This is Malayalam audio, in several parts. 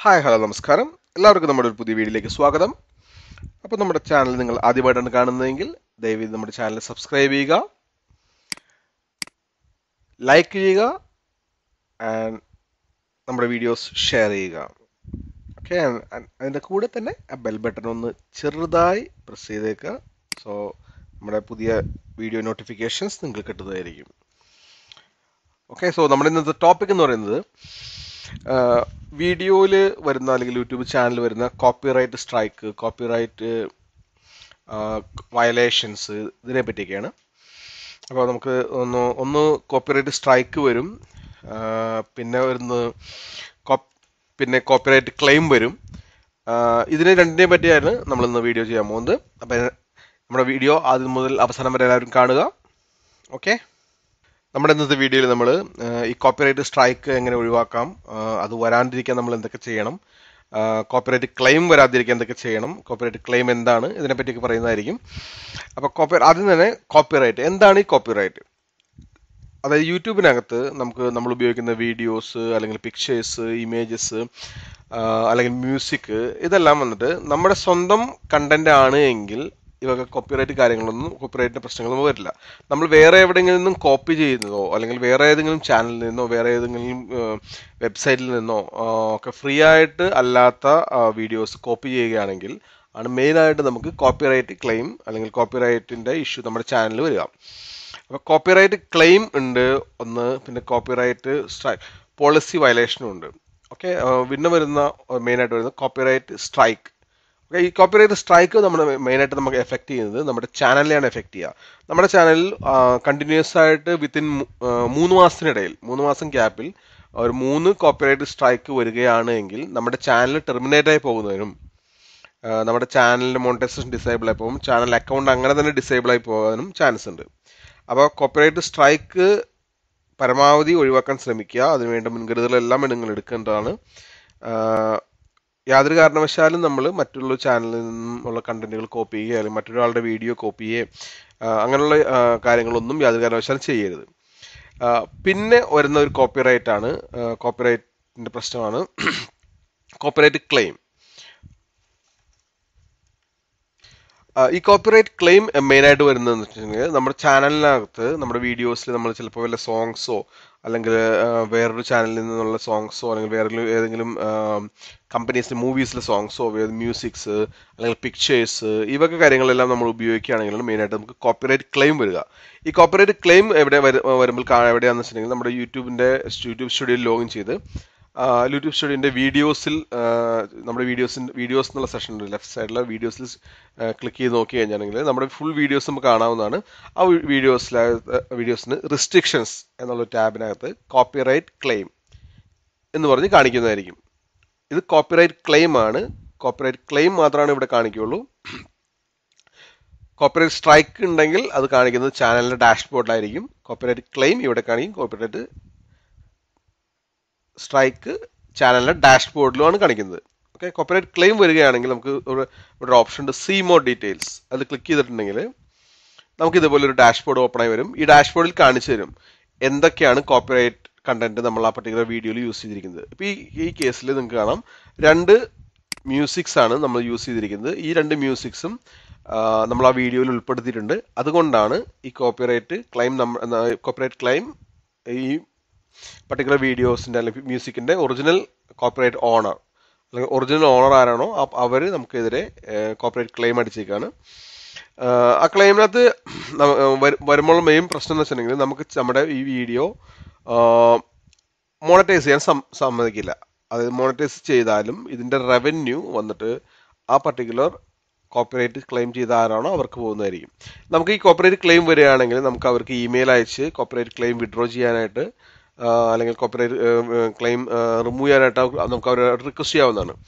ഹായ് ഹലോ നമസ്കാരം എല്ലാവർക്കും നമ്മുടെ ഒരു പുതിയ വീഡിയോയിലേക്ക് സ്വാഗതം അപ്പോൾ നമ്മുടെ ചാനൽ നിങ്ങൾ ആദ്യമായിട്ടാണ് കാണുന്നതെങ്കിൽ ദയവേത് നമ്മുടെ ചാനൽ സബ്സ്ക്രൈബ് ചെയ്യുക ലൈക്ക് ചെയ്യുക ആൻഡ് നമ്മുടെ വീഡിയോസ് ഷെയർ ചെയ്യുക ഓക്കെ അതിൻ്റെ കൂടെ തന്നെ ആ ബെൽ ബട്ടൺ ഒന്ന് ചെറുതായി പ്രസ് ചെയ്തേക്കുക സോ നമ്മുടെ പുതിയ വീഡിയോ നോട്ടിഫിക്കേഷൻസ് നിങ്ങൾക്ക് കിട്ടുന്നതായിരിക്കും ഓക്കെ സോ നമ്മുടെ ഇന്നത്തെ ടോപ്പിക് എന്ന് പറയുന്നത് വീഡിയോയിൽ വരുന്ന അല്ലെങ്കിൽ യൂട്യൂബ് ചാനൽ വരുന്ന കോപ്പിറൈറ്റ് സ്ട്രൈക്ക് കോപ്പിറൈറ്റ് വയലേഷൻസ് ഇതിനെ പറ്റിയൊക്കെയാണ് അപ്പോൾ നമുക്ക് ഒന്ന് ഒന്ന് കോപ്പിറൈറ്റ് സ്ട്രൈക്ക് വരും ആ, പിന്നെ വരുന്നത് കോപ്പ് പിന്നെ കോപ്പിറൈറ്റ് ക്ലെയിം വരും ആ, ഇതിനെ രണ്ടിനെ പറ്റിയാണ് നമ്മളിന്ന് വീഡിയോ ചെയ്യാൻ പോകുന്നത് അപ്പം നമ്മുടെ വീഡിയോ ആദ്യം മുതൽ അവസാനം വരെ എല്ലാവരും കാണുക ഓക്കെ നമ്മുടെ ഇന്നത്തെ വീഡിയോയിൽ നമ്മൾ ഈ കോപ്പിറൈറ്റ് സ്ട്രൈക്ക് എങ്ങനെ ഒഴിവാക്കാം ആ, അത് വരാണ്ടിരിക്കാൻ നമ്മൾ എന്തൊക്കെ ചെയ്യണം കോപ്പിറൈറ്റ് ക്ലെയിം വരാതിരിക്കാൻ എന്തൊക്കെ ചെയ്യണം കോപ്പിറൈറ്റ് ക്ലെയിം എന്താണ് ഇതിനെപ്പറ്റിയൊക്കെ പറയുന്നതായിരിക്കും അപ്പോൾ കോപ്പി ആദ്യം തന്നെ കോപ്പിറൈറ്റ് എന്താണ് ഈ കോപ്പിറൈറ്റ് അതായത് യൂട്യൂബിനകത്ത് നമുക്ക് നമ്മൾ ഉപയോഗിക്കുന്ന വീഡിയോസ് അല്ലെങ്കിൽ പിക്ചേഴ്സ് ഇമേജസ് അല്ലെങ്കിൽ മ്യൂസിക് ഇതെല്ലാം വന്നിട്ട് നമ്മുടെ സ്വന്തം കണ്ടന്റ് ആണ് എങ്കിൽ ഇവക കോപ്പിറൈറ്റ് കാര്യങ്ങളൊന്നും കോപ്പിറൈറ്റിന്റെ പ്രശ്നങ്ങളൊന്നും വരില്ല നമ്മൾ വേറെ എവിടെയെങ്കിലും നിന്നും കോപ്പി ചെയ്യുന്നതോ അല്ലെങ്കിൽ വേറെ ഏതെങ്കിലും ചാനലിൽ നിന്നോ വേറെ ഏതെങ്കിലും വെബ്സൈറ്റിൽ നിന്നോ ആ, ഒക്കെ ഫ്രീ ആയിട്ട് അല്ലാത്ത വീഡിയോസ് കോപ്പി ചെയ്യുകയാണെങ്കിൽ ആണ് മെയിനായിട്ട് നമുക്ക് കോപ്പിറൈറ്റ് ക്ലെയിം അല്ലെങ്കിൽ കോപ്പിറൈറ്റിന്റെ ഇഷ്യൂ നമ്മുടെ ചാനലിൽ വരിക അപ്പോൾ കോപ്പിറൈറ്റ് ക്ലെയിം ഉണ്ട് ഒന്ന് പിന്നെ കോപ്പിറൈറ്റ് സ്ട്രൈക്ക് പോളിസി വയലേഷനും ഉണ്ട് ഓക്കെ പിന്നെ വരുന്ന മെയിനായിട്ട് വരുന്നത് കോപ്പിറൈറ്റ് സ്ട്രൈക്ക് ഓക്കെ ഈ കോപ്പിറൈറ്റ് സ്ട്രൈക്ക് നമ്മുടെ മെയിനായിട്ട് നമുക്ക് എഫക്ട് ചെയ്യുന്നത് നമ്മുടെ ചാനലിനെയാണ് എഫക്ട് ചെയ്യുക നമ്മുടെ ചാനലിൽ കണ്ടിന്യൂസ് ആയിട്ട് വിത്തിൻ മൂന്ന് മാസത്തിനിടയിൽ മൂന്ന് മാസം ഗ്യാപ്പിൽ ഒരു മൂന്ന് കോപ്പിറൈറ്റ് സ്ട്രൈക്ക് വരികയാണ് എങ്കിൽ നമ്മുടെ ചാനൽ ടെർമിനേറ്റ് ആയി പോകുന്നതിനും ആ, നമ്മുടെ ചാനലിന്റെ മോണിറ്റൈസേഷൻ ഡിസേബിൾ ആയി പോകും ചാനൽ അക്കൗണ്ട് അങ്ങനെ തന്നെ ഡിസേബിൾ ആയി പോകാനും ചാൻസ് ഉണ്ട് അപ്പോൾ കോപ്പിറൈറ്റ് സ്ട്രൈക്ക് പരമാവധി ഒഴിവാക്കാൻ ശ്രമിക്കുക അതിനുവേണ്ട മുൻകരുതലെല്ലാം നിങ്ങൾ എടുക്കേണ്ടതാണ് ആ, യാതൊരു കാരണവശാലും നമ്മൾ മറ്റുള്ള ചാനലിൽ നിന്നും ഉള്ള കണ്ടന്റുകൾ കോപ്പി ചെയ്യുക അല്ലെങ്കിൽ മറ്റൊരാളുടെ വീഡിയോ കോപ്പി ചെയ്യുക ആ, അങ്ങനെയുള്ള ആ, കാര്യങ്ങളൊന്നും യാതൊരു കാരണവശാലും ചെയ്യരുത് ആ, പിന്നെ വരുന്ന ഒരു കോപ്പിറൈറ്റ് ആണ് കോപ്പിറൈറ്റിന്റെ പ്രശ്നമാണ് കോപ്പിറൈറ്റ് ക്ലെയിം ആ, ഈ കോപ്പിറൈറ്റ് ക്ലെയിം മെയിൻ ആയിട്ട് വരുന്നതെന്ന് വെച്ചിട്ടുണ്ടെങ്കിൽ നമ്മുടെ ചാനലിനകത്ത് നമ്മുടെ വീഡിയോസിൽ നമ്മൾ ചിലപ്പോൾ വല്ല സോങ്സോ അല്ലെങ്കിൽ ആ, വേറൊരു ചാനലിൽ നിന്നുള്ള സോങ്സോ അല്ലെങ്കിൽ വേറെ ഏതെങ്കിലും കമ്പനീസിന്റെ മൂവീസിലെ സോങ്സോ മ്യൂസിക്സ് അല്ലെങ്കിൽ പിക്ചേഴ്സ് ഈ വക കാര്യങ്ങളെല്ലാം നമ്മൾ ഉപയോഗിക്കുകയാണെങ്കിൽ മെയിനായിട്ട് നമുക്ക് കോപ്പിറൈറ്റ് ക്ലെയിം വരിക ഈ കോപ്പിറൈറ്റ് ക്ലെയിം എവിടെ വരു- വരുമ്പോൾ കാ- എവിടെയാണെന്ന് വെച്ചിട്ടുണ്ടെങ്കിൽ നമ്മുടെ യൂട്യൂബിന്റെ യൂട്യൂബ് സ്റ്റുഡിയോയിൽ ലോഗിൻ ചെയ്ത് ആ, യൂട്യൂബ് സ്റ്റുഡിയോന്റെ വീഡിയോസിൽ ആ, നമ്മുടെ വീഡിയോസിന്റെ വീഡിയോസ് എന്നുള്ള സെഷൻ ലെഫ്റ്റ് സൈഡിലെ വീഡിയോസിൽ ക്ലിക്ക് ചെയ്ത് നോക്കി കഴിഞ്ഞാണെങ്കിൽ നമ്മുടെ ഫുൾ വീഡിയോസ് നമുക്ക് കാണാവുന്നതാണ് ആ വീഡിയോസിൽ വീഡിയോസിന് റിസ്ട്രിക്ഷൻസ് എന്നുള്ള ടാബിനകത്ത് കോപ്പിറൈറ്റ് ക്ലെയിം എന്ന് പറഞ്ഞ് കാണിക്കുന്നതായിരിക്കും ഇത് കോപ്പിറൈറ്റ് ക്ലെയിം ആണ് കോപ്പിറൈറ്റ് ക്ലെയിം മാത്രമാണ് ഇവിടെ കാണിക്കുകയുള്ളൂ കോപ്പിറൈറ്റ് സ്ട്രൈക്ക് ഉണ്ടെങ്കിൽ അത് കാണിക്കുന്നത് ചാനലിന്റെ ഡാഷ്ബോർഡിലായിരിക്കും കോപ്പിറൈറ്റ് ക്ലെയിം ഇവിടെ കാണിക്കും കോപ്പിറൈറ്റ് സ്ട്രൈക്ക് ചാനലിന്റെ ഡാഷ്ബോർഡിലുമാണ് കാണിക്കുന്നത് ഓക്കെ കോപ്പിറൈറ്റ് ക്ലെയിം വരികയാണെങ്കിൽ നമുക്ക് ഒരു ഒരു ഓപ്ഷൻ ഉണ്ട് സി മോർ ഡീറ്റെയിൽസ് അത് ക്ലിക്ക് ചെയ്തിട്ടുണ്ടെങ്കിൽ നമുക്ക് ഇതുപോലെ ഒരു ഡാഷ്ബോർഡ് ഓപ്പൺ ആയി വരും ഈ ഡാഷ്ബോർഡിൽ കാണിച്ചു തരും എന്തൊക്കെയാണ് കോപ്പിറൈറ്റ് കണ്ടന്റ് നമ്മൾ ആ പർട്ടിക്കുലർ വീഡിയോയിൽ യൂസ് ചെയ്തിരിക്കുന്നത് ഇപ്പൊ ഈ ഈ കേസിൽ നിങ്ങൾക്ക് കാണാം രണ്ട് മ്യൂസിക്സ് ആണ് നമ്മൾ യൂസ് ചെയ്തിരിക്കുന്നത് ഈ രണ്ട് മ്യൂസിക്സും നമ്മൾ ആ വീഡിയോയിൽ ഉൾപ്പെടുത്തിയിട്ടുണ്ട് അതുകൊണ്ടാണ് ഈ കോപ്പിറൈറ്റ് ക്ലെയിം കോപ്പിറൈറ്റ് ക്ലെയിം ഈ പർട്ടിക്കുലർ വീഡിയോസിന്റെ അല്ലെങ്കിൽ മ്യൂസിക്കിന്റെ ഒറിജിനൽ കോപ്പറേറ്റ് ഓണർ അല്ലെങ്കിൽ ഒറിജിനൽ ഓണർ ആരാണോ അവർ നമുക്കെതിരെ കോപ്പറേറ്റ് ക്ലെയിം അടിച്ചേക്കാണ് ആഹ് ആ ക്ലെയിമിനകത്ത് വരുമ്പോൾ മെയിൻ പ്രശ്നം എന്ന് വെച്ചിട്ടുണ്ടെങ്കിൽ നമുക്ക് നമ്മുടെ ഈ വീഡിയോ മോണിറ്റൈസ് ചെയ്യാൻ സം- സമ്മതിക്കില്ല അതായത് മോണിറ്റൈസ് ചെയ്താലും ഇതിന്റെ റവന്യൂ വന്നിട്ട് ആ പർട്ടിക്കുലർ കോപ്പറേറ്റ് ക്ലെയിം ചെയ്ത ആരാണോ അവർക്ക് പോകുന്നതായിരിക്കും നമുക്ക് ഈ കോപ്പറേറ്റ് ക്ലെയിം വരികയാണെങ്കിൽ നമുക്ക് അവർക്ക് ഇമെയിൽ അയച്ച് കോപ്പറേറ്റ് ക്ലെയിം വിഡ്രോ ചെയ്യാനായിട്ട് ആ, അല്ലെങ്കിൽ കോപ്പറേറ്റ് ക്ലെയിം റിമൂവ് ചെയ്യാനായിട്ട് അവർക്ക് നമുക്ക് അവർ റിക്വസ്റ്റ് ചെയ്യാവുന്നതാണ്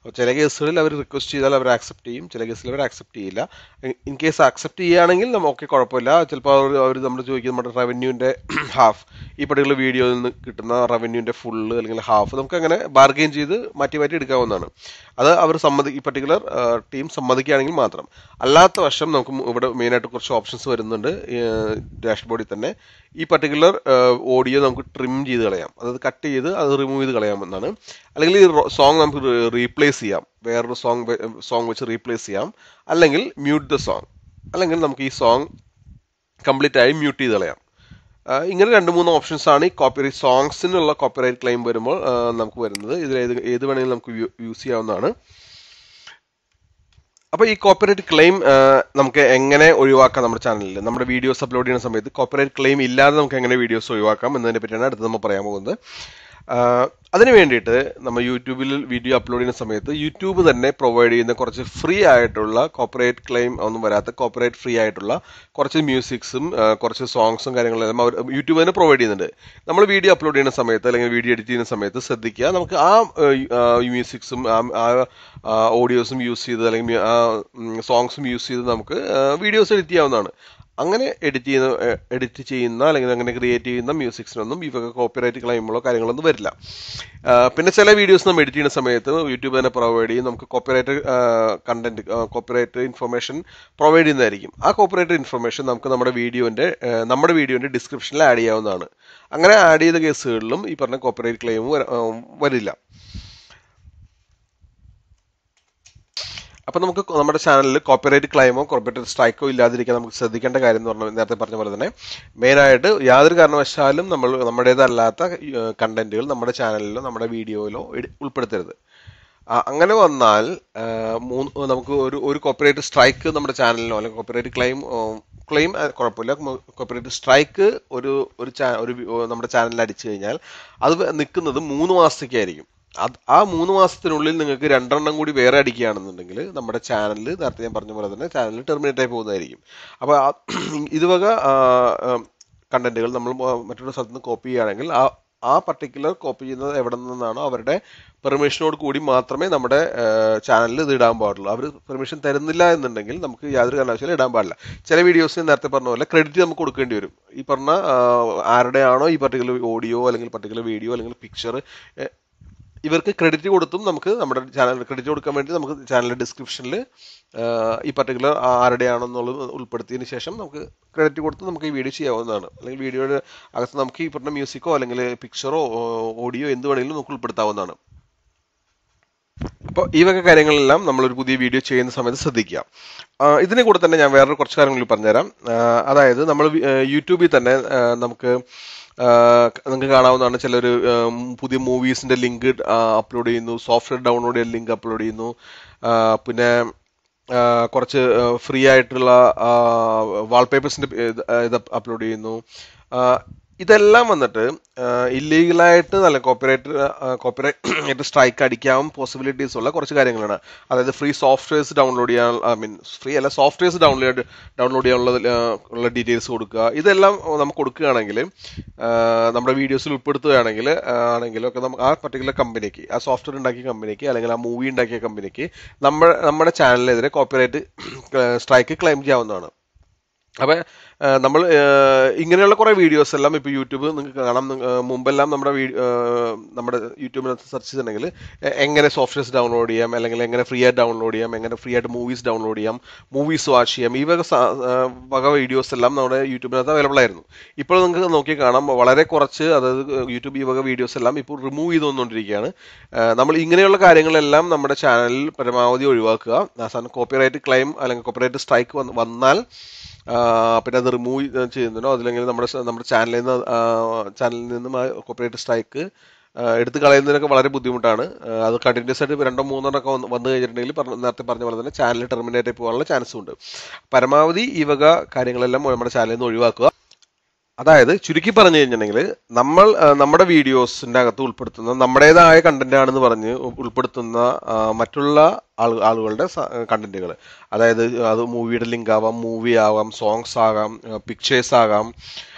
ചില കേസുകളിൽ അവർ റിക്വസ്റ്റ് ചെയ്താൽ അവർ ആക്സെപ്റ്റ് ചെയ്യും ചില കേസിൽ അവർ ആക്സെപ്റ്റ് ചെയ്യില്ല ഇൻ കേസ് ആക്സെപ്റ്റ് ചെയ്യുകയാണെങ്കിൽ നമുക്ക് ഓക്കെ കുഴപ്പമില്ല ചിലപ്പോൾ അവർ അവർ നമ്മൾ ചോദിക്കും നമ്മുടെ റവന്യൂവിൻ്റെ ഹാഫ് ഈ പർട്ടിക്കുലർ വീഡിയോയിൽ നിന്ന് കിട്ടുന്ന റവന്യൂവിൻ്റെ ഫുള്ള് അല്ലെങ്കിൽ ഹാഫ് നമുക്ക് അങ്ങനെ ബാർഗെയിൻ ചെയ്ത് മാറ്റി മാറ്റി എടുക്കാവുന്നതാണ് അത് അവർ സമ്മതി ഈ പർട്ടിക്കുലർ ടീം സമ്മതിക്കുകയാണെങ്കിൽ മാത്രം അല്ലാത്ത വശം നമുക്ക് ഇവിടെ മെയിനായിട്ട് കുറച്ച് ഓപ്ഷൻസ് വരുന്നുണ്ട് ഡാഷ്ബോർഡിൽ തന്നെ ഈ പർട്ടിക്കുലർ ഓഡിയോ നമുക്ക് ട്രിം ചെയ്ത് കളയാം അതായത് കട്ട് ചെയ്ത് അത് റിമൂവ് ചെയ്ത് കളയാമെന്നാണ് അല്ലെങ്കിൽ ഈ സോങ് നമുക്ക് റീപ്ലേസ് ചെയ്യാം വേറൊരു സോങ് സോങ് വെച്ച് റീപ്ലേസ് ചെയ്യാം അല്ലെങ്കിൽ മ്യൂട്ട് ദ സോങ് അല്ലെങ്കിൽ നമുക്ക് ഈ സോങ് കംപ്ലീറ്റ് ആയി മ്യൂട്ട് ചെയ്ത് കളയാം ഇങ്ങനെ രണ്ട് മൂന്ന് ഓപ്ഷൻസ് ആണ് ഈ കോപ്പിറൈറ്റ് സോങ്സിനുള്ള കോപ്പിറൈറ്റ് ക്ലെയിം വരുമ്പോൾ നമുക്ക് വരുന്നത് ഇതിൽ ഏത് ഏത് വേണമെങ്കിലും നമുക്ക് യൂസ് ചെയ്യാവുന്നതാണ് അപ്പോൾ ഈ കോപ്പറേറ്റ് ക്ലെയിം നമുക്ക് എങ്ങനെ ഒഴിവാക്കാം നമ്മുടെ ചാനലിൽ നമ്മുടെ വീഡിയോസ് അപ്ലോഡ് ചെയ്യുന്ന സമയത്ത് കോപ്പറേറ്റ് ക്ലെയിം ഇല്ലാതെ നമുക്ക് എങ്ങനെ വീഡിയോസ് ഒഴിവാക്കാം എന്നതിനെ പറ്റിയാണ് അടുത്ത് നമ്മൾ പറയാൻ പോകുന്നത് അതിന് വേണ്ടിയിട്ട് നമ്മൾ യൂട്യൂബിൽ വീഡിയോ അപ്ലോഡ് ചെയ്യുന്ന സമയത്ത് യൂട്യൂബ് തന്നെ പ്രൊവൈഡ് ചെയ്യുന്ന കുറച്ച് ഫ്രീ ആയിട്ടുള്ള കോപ്പറേറ്റ് ക്ലെയിം ഒന്നും വരാത്ത കോപ്പറേറ്റ് ഫ്രീ ആയിട്ടുള്ള കുറച്ച് മ്യൂസിക്സും കുറച്ച് സോങ്സും കാര്യങ്ങളെല്ലാം അവർ യൂട്യൂബ് തന്നെ പ്രൊവൈഡ് ചെയ്യുന്നുണ്ട് നമ്മൾ വീഡിയോ അപ്ലോഡ് ചെയ്യുന്ന സമയത്ത് അല്ലെങ്കിൽ വീഡിയോ എഡിറ്റ് ചെയ്യുന്ന സമയത്ത് ശ്രദ്ധിക്കുക നമുക്ക് ആ മ്യൂസിക്സും ആ ഓഡിയോസും യൂസ് ചെയ്ത് അല്ലെങ്കിൽ ആ സോങ്സും യൂസ് ചെയ്ത് നമുക്ക് വീഡിയോസ് എഡിറ്റ് ചെയ്യാവുന്നതാണ് അങ്ങനെ എഡിറ്റ് ചെയ്യുന്ന എഡിറ്റ് ചെയ്യുന്ന അല്ലെങ്കിൽ അങ്ങനെ ക്രിയേറ്റ് ചെയ്യുന്ന മ്യൂസിക്സിനൊന്നും ഇവ കോപ്പിറൈറ്റ് ക്ലെയിമുകളോ കാര്യങ്ങളൊന്നും വരില്ല പിന്നെ ചില വീഡിയോസ് നമ്മൾ എഡിറ്റ് ചെയ്യുന്ന സമയത്ത് യൂട്യൂബ് തന്നെ പ്രൊവൈഡ് ചെയ്യും നമുക്ക് copyright content copyright information provide ചെയ്യുന്നതായിരിക്കും ആ കോപ്പിറൈറ്റ് ഇൻഫർമേഷൻ നമുക്ക് നമ്മുടെ വീഡിയോന്റെ നമ്മുടെ വീഡിയോന്റെ ഡിസ്ക്രിപ്ഷനിൽ ആഡ് ചെയ്യാവുന്നതാണ് അങ്ങനെ ആഡ് ചെയ്ത കേസുകളിലും ഈ പറഞ്ഞ കോപ്പിറൈറ്റ് ക്ലെയിം വരില്ല അപ്പോൾ നമുക്ക് നമ്മുടെ ചാനലിൽ കോപ്പിറൈറ്റ് ക്ലൈമോ കോർപ്പറേറ്റ് സ്ട്രൈക്കോ ഇല്ലാതിരിക്കാൻ നമുക്ക് ശ്രദ്ധിക്കേണ്ട കാര്യം എന്ന് പറഞ്ഞാൽ നേരത്തെ പറഞ്ഞ പോലെ തന്നെ മെയിനായിട്ട് യാതൊരു കാരണവശാലും നമ്മൾ നമ്മുടേതല്ലാത്ത കണ്ടന്റുകൾ നമ്മുടെ ചാനലിലോ നമ്മുടെ വീഡിയോയിലോ ഉൾപ്പെടുത്തരുത് അങ്ങനെ വന്നാൽ മൂന്ന് നമുക്ക് ഒരു ഒരു കോപ്പറേറ്റ് സ്ട്രൈക്ക് നമ്മുടെ ചാനലിനോ അല്ലെങ്കിൽ കോപ്പറേറ്റ് ക്ലെയിം ക്ലെയിം കുഴപ്പമില്ല കോപ്പറേറ്റ് സ്ട്രൈക്ക് ഒരു ഒരു ഒരു നമ്മുടെ ചാനലിൽ അടിച്ചു കഴിഞ്ഞാൽ അത് നിൽക്കുന്നത് മൂന്ന് മാസത്തേക്കായിരിക്കും അത് ആ മൂന്ന് മാസത്തിനുള്ളിൽ നിങ്ങൾക്ക് രണ്ടെണ്ണം കൂടി വേറെ അടിക്കുകയാണെന്നുണ്ടെങ്കിൽ നമ്മുടെ ചാനൽ നേരത്തെ ഞാൻ പറഞ്ഞ പോലെ തന്നെ ചാനൽ ടെർമിനേറ്റ് ആയി പോകുന്നതായിരിക്കും അപ്പോൾ ഇതുവക കണ്ടന്റുകൾ നമ്മൾ മറ്റൊരു സ്ഥലത്ത് നിന്ന് കോപ്പി ചെയ്യുകയാണെങ്കിൽ ആ ആ പർട്ടിക്കുലർ കോപ്പി ചെയ്യുന്നത് എവിടെ നിന്നാണോ അവരുടെ പെർമിഷനോട് കൂടി മാത്രമേ നമ്മുടെ ചാനലിൽ ഇത് ഇടാൻ പാടുള്ളൂ അവർ പെർമിഷൻ തരുന്നില്ല എന്നുണ്ടെങ്കിൽ നമുക്ക് യാതൊരു കാരണവശാലും ഇടാൻ പാടില്ല ചില വീഡിയോസിന് നേരത്തെ പറഞ്ഞ പോലെ ക്രെഡിറ്റ് നമുക്ക് കൊടുക്കേണ്ടി വരും ഈ പറഞ്ഞ ആരുടെയാണോ ഈ പർട്ടിക്കുലർ ഓഡിയോ അല്ലെങ്കിൽ പർട്ടിക്കുലർ വീഡിയോ അല്ലെങ്കിൽ പിക്ചർ ഇവർക്ക് ക്രെഡിറ്റ് കൊടുത്തും നമുക്ക് നമ്മുടെ ചാനൽ ക്രെഡിറ്റ് കൊടുക്കാൻ വേണ്ടി നമുക്ക് ചാനലിന്റെ ഡിസ്ക്രിപ്ഷനിൽ ഈ പർട്ടിക്കുലർ ആരുടെയാണെന്നുള്ളത് ഉൾപ്പെടുത്തിയതിന് ശേഷം നമുക്ക് ക്രെഡിറ്റ് കൊടുത്ത് നമുക്ക് ഈ വീഡിയോ ചെയ്യാവുന്നതാണ് അല്ലെങ്കിൽ വീഡിയോയുടെ അകത്ത് നമുക്ക് ഈ പറഞ്ഞ മ്യൂസിക്കോ അല്ലെങ്കിൽ പിക്ചറോ ഓഡിയോ എന്ത് വേണമെങ്കിലും നമുക്ക് ഉൾപ്പെടുത്താവുന്നതാണ് അപ്പോൾ ഈ വക കാര്യങ്ങളെല്ലാം നമ്മളൊരു പുതിയ വീഡിയോ ചെയ്യുന്ന സമയത്ത് ശ്രദ്ധിക്കുക ഇതിനെ കൂടെ തന്നെ ഞാൻ വേറൊരു കുറച്ച് കാര്യങ്ങൾ പറഞ്ഞുതരാം അതായത് നമ്മൾ യൂട്യൂബിൽ തന്നെ നമുക്ക് നിങ്ങൾക്ക് കാണാവുന്നതാണ് ചിലർ പുതിയ മൂവീസിന്റെ ലിങ്ക് അപ്ലോഡ് ചെയ്യുന്നു സോഫ്റ്റ്വെയർ ഡൗൺലോഡ് ചെയ്യാൻ ലിങ്ക് അപ്ലോഡ് ചെയ്യുന്നു പിന്നെ കുറച്ച് ഫ്രീ ആയിട്ടുള്ള വാൾപേപ്പേഴ്സിന്റെ ഇത് അപ്ലോഡ് ചെയ്യുന്നു ഇതെല്ലാം വന്നിട്ട് ഇല്ലീഗലായിട്ട് നല്ല കോപ്പിറൈറ്റ് കോപ്പിറൈറ്റ് സ്ട്രൈക്ക് അടിക്കാൻ പോസിബിലിറ്റീസ് ഉള്ള കുറച്ച് കാര്യങ്ങളാണ് അതായത് ഫ്രീ സോഫ്റ്റ്വെയർസ് ഡൗൺലോഡ് ചെയ്യാൻ ഐ മീൻ ഫ്രീ അല്ല സോഫ്റ്റ്വെയർസ് ഡൗൺലോഡ് ഡൗൺലോഡ് ചെയ്യാനുള്ള ഉള്ള ഡീറ്റെയിൽസ് കൊടുക്കുക ഇതെല്ലാം നമുക്ക് കൊടുക്കുകയാണെങ്കിൽ നമ്മുടെ വീഡിയോസിൽ ഉൾപ്പെടുത്തുകയാണെങ്കിൽ ആണെങ്കിലും ഒക്കെ നമുക്ക് ആ പർട്ടിക്കുലർ കമ്പനിക്ക് ആ സോഫ്റ്റ്വെയർ ഉണ്ടാക്കിയ കമ്പനിക്ക് അല്ലെങ്കിൽ ആ മൂവി ഉണ്ടാക്കിയ കമ്പനിക്ക് നമ്മുടെ നമ്മുടെ ചാനലിനെതിരെ കോപ്പിറൈറ്റ് സ്ട്രൈക്ക് ക്ലെയിം ചെയ്യാവുന്നതാണ് അപ്പം നമ്മൾ ഇങ്ങനെയുള്ള കുറേ വീഡിയോസ് എല്ലാം ഇപ്പോൾ യൂട്യൂബ് നിങ്ങൾക്ക് കാണാം മുമ്പെല്ലാം നമ്മുടെ നമ്മുടെ യൂട്യൂബിനകത്ത് സെർച്ച് ചെയ്തിട്ടുണ്ടെങ്കിൽ എങ്ങനെ സോഫ്റ്റ്വെയർസ് ഡൗൺലോഡ് ചെയ്യാം അല്ലെങ്കിൽ എങ്ങനെ ഫ്രീ ആയിട്ട് ഡൗൺലോഡ് ചെയ്യാം എങ്ങനെ ഫ്രീ ആയിട്ട് മൂവീസ് ഡൗൺലോഡ് ചെയ്യാം മൂവീസ് വാച്ച് ചെയ്യാം ഈ വക വക വീഡിയോസ് എല്ലാം നമ്മുടെ യൂട്യൂബിനകത്ത് അവൈലബിൾ ആയിരുന്നു ഇപ്പോൾ നിങ്ങൾക്ക് നോക്കി കാണാം വളരെ കുറച്ച് അതായത് യൂട്യൂബ് ഈ വക വീഡിയോസ് എല്ലാം ഇപ്പോൾ റിമൂവ് ചെയ്ത് വന്നുകൊണ്ടിരിക്കുകയാണ് നമ്മൾ ഇങ്ങനെയുള്ള കാര്യങ്ങളെല്ലാം നമ്മുടെ ചാനലിൽ പരമാവധി ഒഴിവാക്കുക അവസാനം കോപ്പിറൈറ്റ് ക്ലെയിം അല്ലെങ്കിൽ കോപ്പിറൈറ്റ് സ്ട്രൈക്ക് വന്നാൽ പിന്നെ അത് റിമൂവ് ചെയ്യുന്നതിനോ അതില്ലെങ്കിൽ നമ്മുടെ നമ്മുടെ ചാനലിൽ നിന്ന് ചാനലിൽ നിന്നും ആ കോപ്പറേറ്റ് സ്ട്രൈക്ക് എടുത്തു കളയുന്നതിനൊക്കെ വളരെ ബുദ്ധിമുട്ടാണ് അത് കണ്ടിന്യൂസ് ആയിട്ട് രണ്ടോ മൂന്നെണ്ണം ഒക്കെ വന്നു കഴിഞ്ഞിട്ടുണ്ടെങ്കിൽ നേരത്തെ പറഞ്ഞ പോലെ തന്നെ ചാനൽ ടെർമിനേറ്റ് ആയി പോകാനുള്ള ചാൻസും ഉണ്ട് പരമാവധി ഈ വക കാര്യങ്ങളെല്ലാം നമ്മുടെ ചാനലിൽ നിന്ന് ഒഴിവാക്കുക അതായത് ചുരുക്കി പറഞ്ഞു കഴിഞ്ഞിട്ടുണ്ടെങ്കിൽ നമ്മൾ നമ്മുടെ വീഡിയോസിന്റെ അകത്ത് ഉൾപ്പെടുത്തുന്ന നമ്മുടേതായ കണ്ടന്റ് ആണെന്ന് പറഞ്ഞ് ഉൾപ്പെടുത്തുന്ന മറ്റുള്ള ആളു ആളുകളുടെ കണ്ടന്റുകൾ അതായത് അത് മൂവിയുടെ ലിങ്ക് ആവാം മൂവി ആവാം സോങ്സ് ആകാം പിക്ചേഴ്സ് ആകാം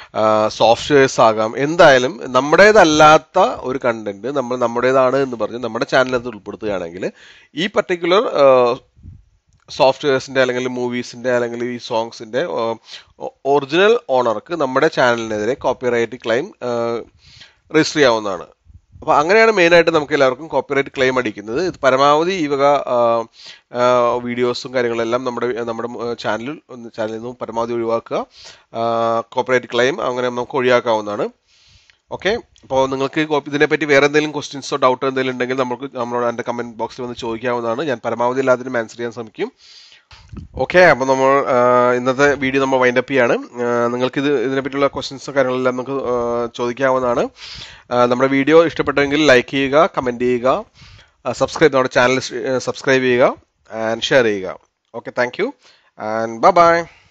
സോഫ്റ്റ്വെയർസ് ആകാം എന്തായാലും നമ്മുടേതല്ലാത്ത ഒരു കണ്ടന്റ് നമ്മൾ നമ്മുടേതാണ് എന്ന് പറഞ്ഞ് നമ്മുടെ ചാനലിനകത്ത് ഉൾപ്പെടുത്തുകയാണെങ്കിൽ ഈ പർട്ടിക്കുലർ സോഫ്റ്റ്വെയർസിന്റെ അല്ലെങ്കിൽ മൂവീസിന്റെ അല്ലെങ്കിൽ ഈ സോങ്സിന്റെ ഒറിജിനൽ ഓണർക്ക് നമ്മുടെ ചാനലിനെതിരെ കോപ്പിറൈറ്റ് ക്ലെയിം രജിസ്റ്റർ ചെയ്യാവുന്നതാണ് അപ്പൊ അങ്ങനെയാണ് മെയിൻ ആയിട്ട് നമുക്ക് എല്ലാവർക്കും കോപ്പിറൈറ്റ് ക്ലെയിം അടിക്കുന്നത് ഇത് പരമാവധി ഈ വക വീഡിയോസും കാര്യങ്ങളെല്ലാം നമ്മുടെ നമ്മുടെ ചാനലിൽ ചാനലിൽ നിന്നും പരമാവധി ഒഴിവാക്കുക കോപ്പിറൈറ്റ് ക്ലെയിം അങ്ങനെ നമുക്ക് ഒഴിവാക്കാവുന്നതാണ് ഓക്കെ അപ്പോൾ നിങ്ങൾക്ക് ഇതിനെപ്പറ്റി വേറെ എന്തെങ്കിലും ക്വസ്റ്റ്യൻസോ ഡൗട്ടോ എന്തെങ്കിലും ഉണ്ടെങ്കിൽ നമുക്ക് നമ്മളോട് എൻ്റെ കമന്റ് ബോക്സിൽ വന്ന് ചോദിക്കാവുന്നതാണ് ഞാൻ പരമാവധി എല്ലാത്തിനും ആൻസർ ചെയ്യാൻ ശ്രമിക്കും ഓക്കെ അപ്പോൾ നമ്മൾ ഇന്നത്തെ വീഡിയോ നമ്മൾ വൈൻഡ് അപ്പ് ചെയ്യാണ് നിങ്ങൾക്ക് ഇത് ഇതിനെപ്പറ്റിയുള്ള ക്വസ്റ്റ്യൻസോ കാര്യങ്ങളെല്ലാം നമുക്ക് ചോദിക്കാവുന്നതാണ് നമ്മുടെ വീഡിയോ ഇഷ്ടപ്പെട്ടെങ്കിൽ ലൈക്ക് ചെയ്യുക കമൻറ്റ് ചെയ്യുക സബ്സ്ക്രൈബ് നമ്മുടെ ചാനൽ സബ്സ്ക്രൈബ് ചെയ്യുക ആൻഡ് ഷെയർ ചെയ്യുക okay thank you and bye by